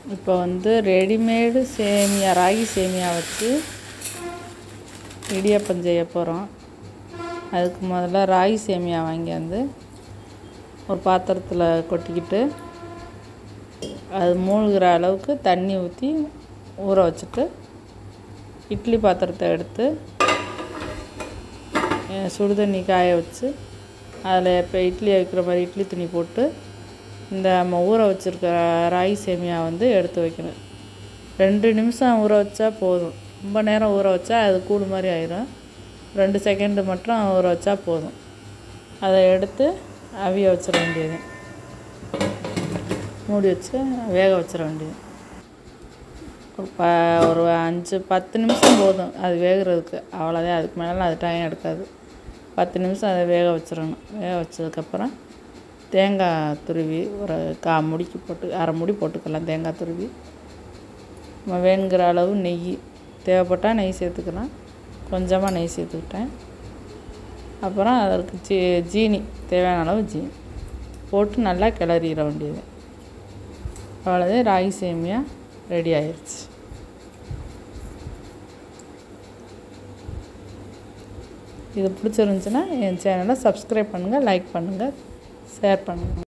இப்போ வந்து ரெடிமேடு சேமியா ராகி சேமியா வச்சு இடியாப்பம் செய்ய போகிறோம் அதுக்கு முதல்ல ராகி சேமியா வாங்கியாந்து ஒரு பாத்திரத்தில் கொட்டிக்கிட்டு அது மூழ்கிற அளவுக்கு தண்ணி ஊற்றி ஊற வச்சுட்டு இட்லி பாத்திரத்தை எடுத்து அஹ், சுடு தண்ணி காய வச்சு அதில் இப்போ இட்லி வைக்கிற மாதிரி இட்லி துணி போட்டு இந்த நம்ம ஊற வச்சுருக்க ராகி சேமியா வந்து எடுத்து வைக்கணும் ரெண்டு நிமிஷம் ஊற வச்சா போதும் ரொம்ப நேரம் ஊற வச்சா அது கூடு மாதிரி ஆயிரும் ரெண்டு செகண்டு மட்டும் ஊற வச்சா போதும் அதை எடுத்து அவிய வச்சிட வேண்டியது மூடி வச்சு வேக வச்சிட வேண்டியது ஒரு ப ஒரு அஞ்சு பத்து நிமிஷம் போதும் அது வேகிறதுக்கு அவ்வளோதான் அதுக்கு மேலே அது டைம் எடுக்காது பத்து நிமிஷம் அதை வேக வச்சிடணும் வேக வச்சதுக்கப்புறம் தேங்காய் துருவி ஒரு கா முடிக்கு போட்டு அரை முடி போட்டுக்கலாம் தேங்காய் துருவி நம்ம வேணுங்கிற அளவு நெய் தேவைப்பட்டால் நெய் சேர்த்துக்கலாம் கொஞ்சமாக நெய் சேர்த்துக்கிட்டேன் அப்புறம் அதற்கு ஜீ ஜீனி தேவையான அளவு ஜீனி போட்டு நல்லா கிளறிட வேண்டியது அவ்வளோதான் ராகி சேமியா ரெடி ஆயிடுச்சு இது பிடிச்சிருந்துச்சுன்னா என் சேனலை சப்ஸ்கிரைப் பண்ணுங்கள் லைக் பண்ணுங்கள் ஷேர் பண்ணுங்கள்